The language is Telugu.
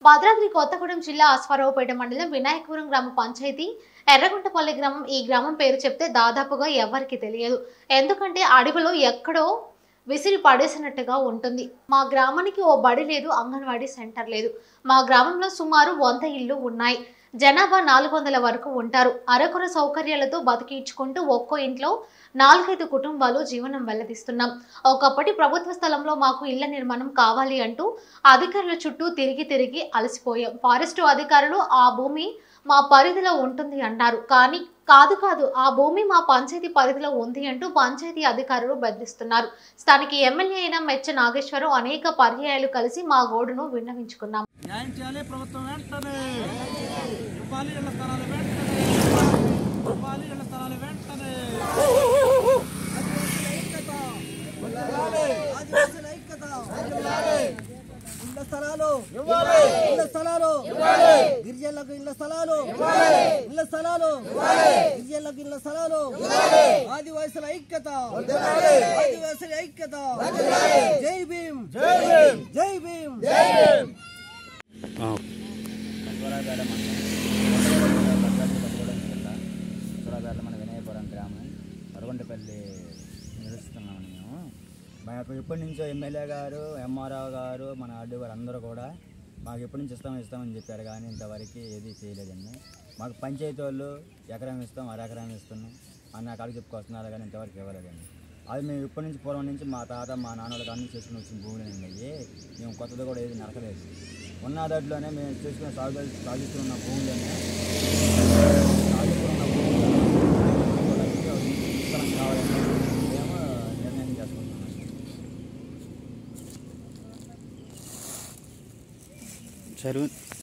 భద్రాద్రి కొత్తగూడెం జిల్లా అశ్వారావుపేట మండలం వినాయకపురం గ్రామ పంచాయతీ ఎర్రగుంటపల్లి గ్రామం ఈ గ్రామం పేరు చెప్తే దాదాపుగా ఎవరికి తెలియదు ఎందుకంటే అడవిలో ఎక్కడో విసిరి పడేసినట్టుగా ఉంటుంది మా గ్రామానికి ఓ బడి లేదు అంగన్వాడీ సెంటర్ లేదు మా గ్రామంలో సుమారు వంద ఇళ్ళు ఉన్నాయి జనాభా నాలుగు వందల వరకు ఉంటారు అరకొర సౌకర్యాలతో బతికించుకుంటూ ఒక్కో ఇంట్లో నాలుగైదు కుటుంబాలు జీవనం వెల్లదిస్తున్నాం ఒకప్పటి ప్రభుత్వ స్థలంలో మాకు ఇళ్ల నిర్మాణం కావాలి అంటూ అధికారుల చుట్టూ తిరిగి తిరిగి అలసిపోయాం ఫారెస్ట్ అధికారులు ఆ భూమి మా పరిధిలో ఉంటుంది అన్నారు కానీ కాదు కాదు ఆ భూమి మా పంచాయతీ పరిధిలో ఉంది అంటూ పంచాయతీ అధికారులు బెదిరిస్తున్నారు స్థానిక ఎమ్మెల్యే అయిన మెచ్చ నాగేశ్వరరావు అనేక పర్యాయాలు కలిసి మా గోడును విన్నవించుకున్నాం న్యాయం చేయాలి ప్రభుత్వం వెంటనే ఇవ్వాలి ఇళ్ల స్థలాలు వెంటనే ఇవ్వాలి ఇళ్ల స్థలాలు వెంటనే ఆదివాసుల ఐక్యత ఇళ్ల స్థలాలు ఇళ్ల స్థలాలు గిరిజనులకు ఇళ్ల స్థలాలు ఇళ్ల స్థలాలు గిరిజనులకు ఇళ్ల స్థలాలు ఆదివాసుల ఐక్యత ఆదివాసుల ఐక్యత జై భీమ్ జై భీమ్ సూరాపేట మండలం భద్రాద్రి కొత్తగూడెం జిల్లా సూరాపేట మన వినయపురం గ్రామం వరగొండపల్లి నిలుస్తున్నామని మేము మాకు ఎప్పటి నుంచో ఎమ్మెల్యే గారు ఎంఆర్ఓ గారు మన ఆర్డీ గారు అందరూ కూడా మాకు ఎప్పటి నుంచి ఇస్తామని ఇస్తామని చెప్పారు కానీ ఇంతవరకు ఏది చేయలేదండి మాకు పంచాయతీ వాళ్ళు ఎకరం ఇస్తాం అర ఎకరం ఇస్తున్నాం అన్న కాడికి చెప్పుకొస్తున్నారు కానీ ఇంతవరకు ఇవ్వలేదండి అది మేము ఇప్పటి నుంచి పూర్వం నుంచి మా తాత మా నాన్నలకు అన్ని చేసుకుని వచ్చిన భూములేనండి అయ్యి మేము కొత్తది కూడా ఏది నరకలేదు ఉన్న దాంట్లోనే మేము చేసుకునే సాగు సాగిస్తున్న భూములోనే సాగుతున్న భూములను స్థలం కావాలని మేము నిర్ణయం చేసుకుంటున్నాం చెరువు